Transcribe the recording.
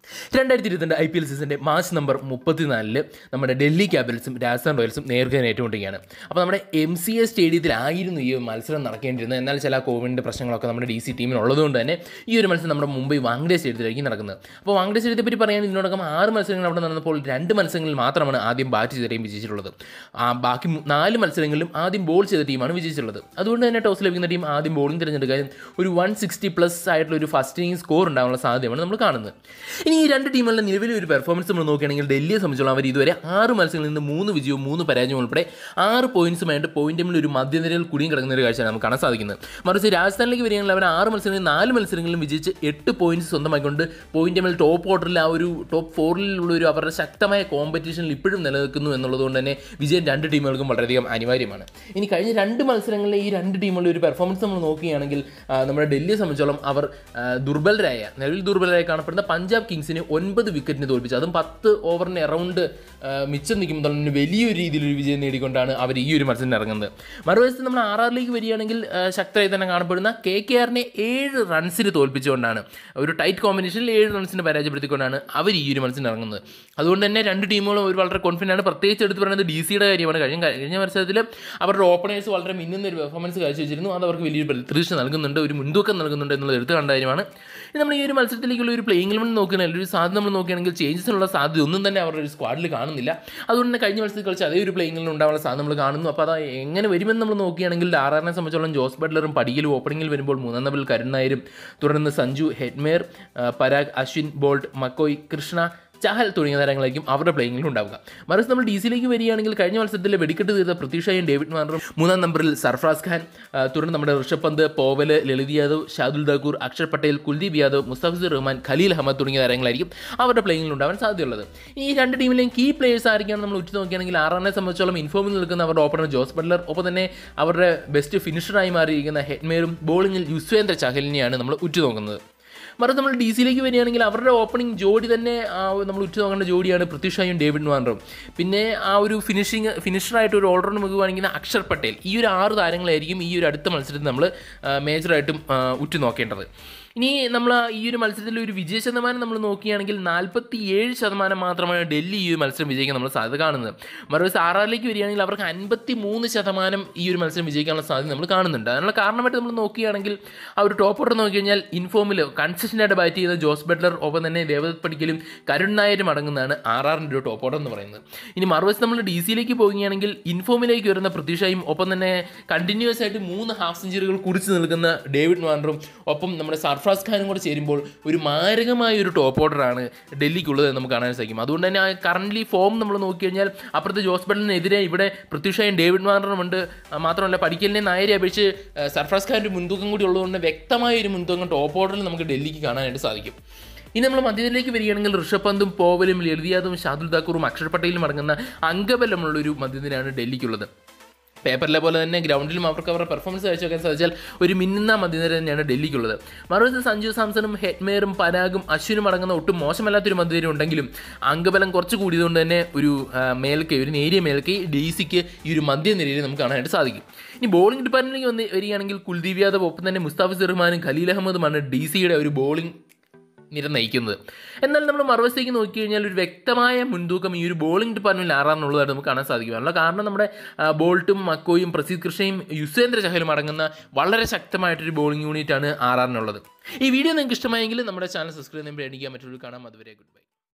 രണ്ടായിരത്തി ഇരുപത്തിരണ്ട് I P L സീസണിൻ്റെ മാച്ച് നമ്പർ മുപ്പത്തിനാലില് നമ്മുടെ ഡൽഹി ക്യാപിറ്റൽസും രാജസ്ഥാൻ റോയൽസും നേർക്കാൻ ഏറ്റുകൊണ്ടിരിക്കുകയാണ് അപ്പോൾ നമ്മുടെ എം സി എ സ്റ്റേഡിയത്തിലായിരുന്നു ഈ മത്സരം നടക്കേണ്ടിയിരുന്നത് എന്നാൽ ചില കോവിഡിൻ്റെ പ്രശ്നങ്ങളൊക്കെ നമ്മുടെ ഡി സി ടീമിനുള്ളതുകൊണ്ട് തന്നെ ഈ ഒരു മത്സരം നമ്മുടെ മുംബൈ വാങ്ഡേ സ്റ്റേഡിയത്തിലായിരിക്കും നടക്കുന്നത് അപ്പോൾ വാങ്ഡേ സ്റ്റേഡിയത്തെ പറ്റി പറയുകയാണെങ്കിൽ ഇതിനോടകം ആറ് മത്സരങ്ങൾ അവിടെ നടന്നപ്പോൾ രണ്ട് മത്സരങ്ങളിൽ മാത്രമാണ് ആദ്യം ബാറ്റ് ചെയ്ത ടീം വിജയിച്ചിട്ടുള്ളത് ആ ബാക്കി മു- നാല് മത്സരങ്ങളിലും ആദ്യം ബോൾ ചെയ്ത ടീമാണ് വിജയിച്ചിട്ടുള്ളത് അതുകൊണ്ട് തന്നെ ടോസ് ലഭിക്കുന്ന ടീം ആദ്യം ബോളിംഗ് തിരഞ്ഞെടുക്കാനും ഒരു വൺ സിക്സ്റ്റി പ്ലസ് ആയിട്ടുള്ള ഒരു ഫസ്റ്റ് ഇന്നിംഗ് സ്കോർ ഉണ്ടാകാനുള്ള സാധ്യതയാണ് നമ്മൾ കാണുന്നത് ഇനി ഈ രണ്ട് ടീമുകളുടെ നിലവിലെ ഒരു പെർഫോമൻസ് നമ്മൾ നോക്കുകയാണെങ്കിൽ ഡൽഹിയെ സംബന്ധിച്ചോളം അവർ ഇതുവരെ ആറ് മത്സരങ്ങളിൽ നിന്ന് മൂന്ന് വിജയവും മൂന്ന് പരാജയവും ഉൾപ്പെടെ ആറ് പോയിന്റ്സുമായിട്ട് പോയിന്റ് ടീമിൽ ഒരു മധ്യനിരയിൽ കുടിയും കിടക്കുന്ന ഒരു കാഴ്ചയാണ് നമുക്ക് കാണാൻ സാധിക്കുന്നത് മറിച്ച് രാജസ്ഥാനിലേക്ക് വരികയാണെങ്കിൽ അവർ ആറ് മത്സരങ്ങളിൽ നാല് മത്സരങ്ങളിലും വിജയിച്ച് എട്ട് പോയിന്റ്സ് സ്വന്തമാക്കിക്കൊണ്ട് പോയിന്റ് ടീമിൽ ടോപ്പ് ഓർഡറിൽ ആ ഒരു ടോപ്പ് ഫോറിലുള്ള ഒരു അവരുടെ ശക്തമായ കോമ്പറ്റീഷനിൽ ഇപ്പോഴും നിലനിൽക്കുന്നു എന്നുള്ളതുകൊണ്ട് തന്നെ വിജയം രണ്ട് ടീമുകൾക്കും വളരെയധികം അനിവാര്യമാണ് ഇനി കഴിഞ്ഞ രണ്ട് മത്സരങ്ങളിലെ ഈ രണ്ട് ടീമുകളുടെ ഒരു പെർഫോമൻസ് നമ്മൾ നോക്കുകയാണെങ്കിൽ ആ, നമ്മുടെ ഡൽഹിയെ സംബന്ധിച്ചോളം അവർ ആ, ദുർബലരായ നിലവിൽ ദുർബലരായി കാണപ്പെടുന്ന പഞ്ചാബ് കിങ്സിനെ ഒൻപത് വിക്കറ്റിന് തോൽപ്പിച്ചു അതും പത്ത് ഓവറിന് അറൗണ്ട് മിച്ചം നിൽക്കുമ്പോൾ തന്നെ വലിയൊരു രീതിയിലൊരു വിജയം നേടിക്കൊണ്ടാണ് അവർ ഈ ഒരു മത്സരത്തിന് ഇറങ്ങുന്നത് മറുവശത്ത് നമ്മൾ ആർ ആറിലേക്ക് വരികയാണെങ്കിൽ ആ, ശക്തരായി തന്നെ കാണപ്പെടുന്ന കെ കെ ആറിനെ ഏഴ് റൺസിന് തോൽപ്പിച്ചുകൊണ്ടാണ് ഒരു ടൈറ്റ് കോമ്പിനേഷനിൽ ഏഴ് റൺസിന് പരാജയപ്പെടുത്തിക്കൊണ്ടാണ് അവർ ഈ ഒരു മത്സരം ഇറങ്ങുന്നത് അതുകൊണ്ട് തന്നെ രണ്ട് ടീമുകളും ഒരു വളരെ കോൺഫിഡൻ്റ് ആണ് പ്രത്യേകിച്ച് എടുത്ത് പറയുന്നത് ഡി സിയുടെ കാര്യമാണ് കഴിഞ്ഞ കഴിഞ്ഞ മത്സരത്തിൽ അവരുടെ ഓപ്പണേഴ്സ് വളരെ മിന്നുന്ന ഒരു പെർഫോമൻസ് കാഴ്ചവെച്ചിരുന്നു അത് അവർക്ക് വലിയൊരു പ്രതീക്ഷ നൽകുന്നുണ്ട് ഒരു മുൻതൂക്കം നൽകുന്നുണ്ട് എന്നുള്ളത് എടുത്തു കണ്ട കാര്യമാണ് ഇനി നമ്മൾ ഈ ഒരു മത്സരത്തിലേക്കുള്ള ഒരു പ്ലേയിങ് ഇലവൻ നോക്കുകയാണെങ്കിൽ ഒരു സാധ്യത നമ്മൾ നോക്കുകയാണെങ്കിൽ ചേഞ്ചസിനുള്ള സാധ്യത ഒന്നും തന്നെ അവരുടെ ഒരു സ്ക്വാഡിൽ കാണുന്നില്ല അതുകൊണ്ട് തന്നെ കഴിഞ്ഞ മത്സരത്തിൽ കളിച്ച അതേ ഒരു പ്ലേയിങ്ങിൽ ഉണ്ടാവാനുള്ള സാധ്യത നമ്മൾ കാണുന്നു അപ്പോൾ അത് എങ്ങനെ വരുമെന്ന് നമ്മൾ നോക്കുകയാണെങ്കിൽ ആർ ആറിനെ സംബന്ധിച്ചോളം ജോസ് ബട്ട്ലറും പടിയിലും ഓപ്പണിംഗിൽ വരുമ്പോൾ മൂന്നാം നമ്പറിൽ കരുൺ നായരും തുടർന്ന് സഞ്ജു ഹെഡ്മേർ ആ, പരാഗ് അശ്വിൻ ബോൾട്ട് മക്കോയ് കൃഷ്ണ ചഹൽ തുടങ്ങിയ താരങ്ങളായിരിക്കും അവരുടെ പ്ലേയിങ്ങിൽ ഉണ്ടാവുക മറിച്ച് നമ്മൾ ഡി സിയിലേക്ക് വരികയാണെങ്കിൽ കഴിഞ്ഞ മത്സരത്തിൽ വെടിക്കെട്ട് തീർത്ത പൃഥ്വിഷായും ഡേവിഡ് മാറും മൂന്നാം നമ്പറിൽ സർഫറാസ് ഖാൻ ആ, തുടർന്ന് നമ്മുടെ ഋഷഭ് പന്ത് പോവല് ലളിത് യാദവ് ഷാദുൽ ദാക്കൂർ അക്ഷർ പട്ടേൽ കുൽദീപ് യാദവ് മുസ്തഫിസുർ റഹ്മാൻ ഖലീൽ അഹമ്മദ് തുടങ്ങിയ താരങ്ങളായിരിക്കും അവരുടെ പ്ലേയിങ്ങിൽ ഉണ്ടാവാൻ സാധ്യതയുള്ളത് ഈ രണ്ട് ടീമിലെയും കീ പ്ലേയേഴ്സ് ആയിരിക്കാണ് നമ്മൾ ഉറ്റു നോക്കുകയാണെങ്കിൽ ആറാറിനെ സംബന്ധിച്ചോളം ഇൻഫോമിൽ നിൽക്കുന്ന അവരുടെ ഓപ്പണർ ജോസ് ബട്ട്ലർ ഒപ്പം തന്നെ അവരുടെ ബെസ്റ്റ് ഫിനിഷറായി മാറിയിരിക്കുന്ന ഹെഡ്മേറും ബോളിങ്ങിൽ യുസ്വേന്ദ്ര ചഹലിനെയാണ് നമ്മൾ ഉറ്റുനോക്കുന്നത് മറിച്ച് നമ്മൾ ഡി സിയിലേക്ക് വരികയാണെങ്കിൽ അവരുടെ ഓപ്പണിംഗ് ജോഡി തന്നെ ആ, നമ്മൾ ഉറ്റു നോക്കേണ്ട ജോഡിയാണ് പൃഥ്വിഷായും ഡേവിഡ് വാൻഡറും പിന്നെ ആ ഒരു ഫിനിഷിങ് ഫിനിഷറായിട്ട് ഒരു ഓൾറൗണ്ട് മുഖുവാണെങ്കിൽ അക്ഷർ പട്ടേൽ ഈ ഒരു ആറ് താരങ്ങളായിരിക്കും ഈ ഒരു അടുത്ത മത്സരത്തിൽ നമ്മൾ മേജറായിട്ടും ഉറ്റു നോക്കേണ്ടത് ഇനി നമ്മൾ ഈ ഒരു മത്സരത്തിൽ ഒരു വിജയ ശതമാനം നമ്മൾ നോക്കുകയാണെങ്കിൽ നാൽപ്പത്തി ഏഴ് ശതമാനം മാത്രമാണ് ഡൽഹി ഈ ഒരു മത്സരം വിജയിക്കാൻ നമ്മൾ സാധ്യത കാണുന്നത് മറുവശത്ത് ആറാറിലേക്ക് വരികയാണെങ്കിൽ അവർക്ക് അൻപത്തി മൂന്ന് ശതമാനം ഈ ഒരു മത്സരം വിജയിക്കാനുള്ള സാധ്യത നമ്മൾ കാണുന്നുണ്ട് അതിനുള്ള കാരണമായിട്ട് നമ്മൾ നോക്കുകയാണെങ്കിൽ ആ ഒരു ടോപ്പ് ഓർഡർ നോക്കി കഴിഞ്ഞാൽ ഇൻഫോമിൽ കൺസിസ്റ്റൻ്റ് ആയിട്ട് ബാറ്റ് ചെയ്യുന്ന ജോസ് ബട്ട്ലർ ഒപ്പം തന്നെ ദേവദത്ത് പടിക്കലും കരുൺ നായരും അടങ്ങുന്നതാണ് ആർ ആറിൻ്റെ ഒരു ടോപ്പ് ഓർഡർ എന്ന് പറയുന്നത് ഇനി മറുവശത്ത് നമ്മൾ ഡി സിയിലേക്ക് പോവുകയാണെങ്കിൽ ഇൻഫോമിലേക്ക് വരുന്ന പ്രതീക്ഷയും ഒപ്പം തന്നെ കണ്ടിന്യൂസ് ആയിട്ട് മൂന്ന് ഹാഫ് സെഞ്ചുറികൾ കുറിച്ച് നിൽക്കുന്ന ഡേവിഡ് വാൻഡറും ഒപ്പം നമ്മുടെ സർഫറാസ് ഖാനും കൂടെ ചേരുമ്പോൾ ഒരു മാരകമായ ഒരു ടോപ്പ് ഓർഡറാണ് ഡൽഹിക്കുള്ളത് എന്ന് നമുക്ക് കാണാൻ സാധിക്കും അതുകൊണ്ട് തന്നെ കറൻ്റ്ലി ഫോം നമ്മൾ നോക്കി കഴിഞ്ഞാൽ അപ്പുറത്ത് ജോസ് ബട്ടലിനെതിരെ ഇവിടെ പൃഥ്വിഷായും ഡേവിഡ് വാർണറും ഉണ്ട് ആ, മാത്രമല്ല പഠിക്കലിനെ നായരെ അപേക്ഷിച്ച് ആ, സർഫറാസ് ഖാൻ്റെ ഒരു മുൻതൂക്കം കൂടി ഉള്ളതുകൊണ്ട് വ്യക്തമായ ഒരു മുൻതൂക്കം ടോപ്പ് ഓർഡറിൽ നമുക്ക് ഡൽഹിക്ക് കാണാനായിട്ട് സാധിക്കും ഇനി നമ്മൾ മധ്യത്തിലേക്ക് വരികയാണെങ്കിൽ ഋഷഭ് പന്തും പോവലും ലളിത് യാദവും ഷാദുൽ താക്കൂറും അക്ഷർ പട്ടേലും അടങ്ങുന്ന അംഗബലമുള്ള ഒരു മധ്യത്തിനാണ് ഡൽഹിക്കുള്ളത് പേപ്പറിലെ പോലെ തന്നെ ഗ്രൗണ്ടിലും അവർക്ക് അവരുടെ പെർഫോമൻസ് കാഴ്ചവെക്കാൻ സാധിച്ചാൽ ഒരു മിന്നുന്ന മധ്യനിര തന്നെയാണ് ഡൽഹിക്കുള്ളത് മറുവശത്ത് സഞ്ജു സാംസണും ഹെഡ്മേറും പരാഗും അശ്വിനും അടങ്ങുന്ന ഒട്ടും മോശമല്ലാത്തൊരു മധ്യനിര ഉണ്ടെങ്കിലും അംഗബലം കുറച്ച് കൂടിയതുകൊണ്ട് തന്നെ ഒരു ആ, മേൽക്കൈ ഒരു നേരിയ മേൽക്കൈ ഡി സിക്ക് ഈ ഒരു മധ്യനിരയിൽ നമുക്ക് കാണാനായിട്ട് സാധിക്കും ഇനി ബോളിംഗ് ഡിപ്പാർട്ട്മെൻറ്റിലേക്ക് വന്ന് വരികയാണെങ്കിൽ കുൽദീപ് യാദവ് ഒപ്പം തന്നെ മുസ്താഫിസ് റഹ്മാനും ഖലീൽ അഹമ്മദുമാണ് ഡി സിയുടെ ഒരു ബോളിംഗ് നിര നയിക്കുന്നത് എന്നാൽ നമ്മൾ മറുവശത്തേക്ക് നോക്കി കഴിഞ്ഞാൽ ഒരു വ്യക്തമായ മുൻതൂക്കം ഈ ഒരു ബോളിംഗ് ഡിപ്പാർട്ട്മെൻറ്റിൽ ആറാണെന്നുള്ളതായിട്ട് നമുക്ക് കാണാൻ സാധിക്കും അതിനുള്ള കാരണം നമ്മുടെ ആ, ബോൾട്ടും മക്കോയും പ്രസീദ് കൃഷ്ണയും യുസ്വേന്ദ്ര ചഹലും അടങ്ങുന്ന വളരെ ശക്തമായിട്ടൊരു ബോളിംഗ് യൂണിറ്റാണ് ആറാറിനുള്ളത് ഈ വീഡിയോ നിങ്ങൾക്ക് ഇഷ്ടമായെങ്കിൽ നമ്മുടെ ചാനൽ സബ്സ്ക്രൈബ് ചെയ്യുമ്പോൾ അടിക്കാൻ മറ്റൊരു കാണാം അതുവരെ ഗുഡ് ബൈ